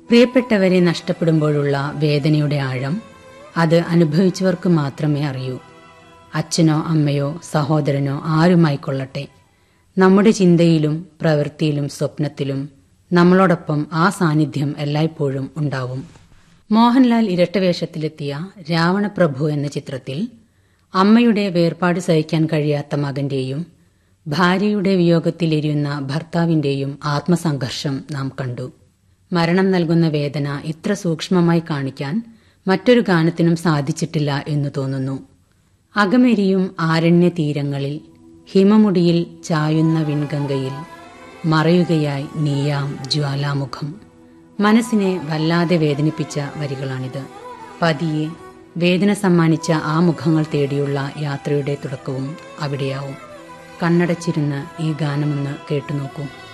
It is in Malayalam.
പ്രിയപ്പെട്ടവരെ നഷ്ടപ്പെടുമ്പോഴുള്ള വേദനയുടെ ആഴം അത് അനുഭവിച്ചവർക്ക് മാത്രമേ അറിയൂ അച്ഛനോ അമ്മയോ സഹോദരനോ ആരുമായിക്കൊള്ളട്ടെ നമ്മുടെ ചിന്തയിലും പ്രവൃത്തിയിലും സ്വപ്നത്തിലും നമ്മളോടൊപ്പം ആ സാന്നിധ്യം എല്ലായ്പ്പോഴും ഉണ്ടാവും മോഹൻലാൽ ഇരട്ടവേഷത്തിലെത്തിയ രാവണപ്രഭു എന്ന ചിത്രത്തിൽ അമ്മയുടെ വേർപാട് സഹിക്കാൻ കഴിയാത്ത മകന്റെയും ഭാര്യയുടെ വിയോഗത്തിൽ എരിയുന്ന ഭർത്താവിന്റെയും ആത്മസംഘർഷം നാം കണ്ടു മരണം നൽകുന്ന വേദന ഇത്ര സൂക്ഷ്മമായി കാണിക്കാൻ മറ്റൊരു ഗാനത്തിനും സാധിച്ചിട്ടില്ല എന്ന് തോന്നുന്നു അകമെരിയും ആരണ്യ തീരങ്ങളിൽ ഹിമമുടിയിൽ ചായുന്ന വിൺഗംഗയിൽ മറയുകയായി നീയാം ജ്വാലാമുഖം മനസ്സിനെ വല്ലാതെ വേദനിപ്പിച്ച വരികളാണിത് പതിയെ വേദന സമ്മാനിച്ച ആ മുഖങ്ങൾ തേടിയുള്ള യാത്രയുടെ തുടക്കവും അവിടെയാവും കണ്ണടച്ചിരുന്ന് ഈ ഗാനമൊന്ന് കേട്ടുനോക്കൂ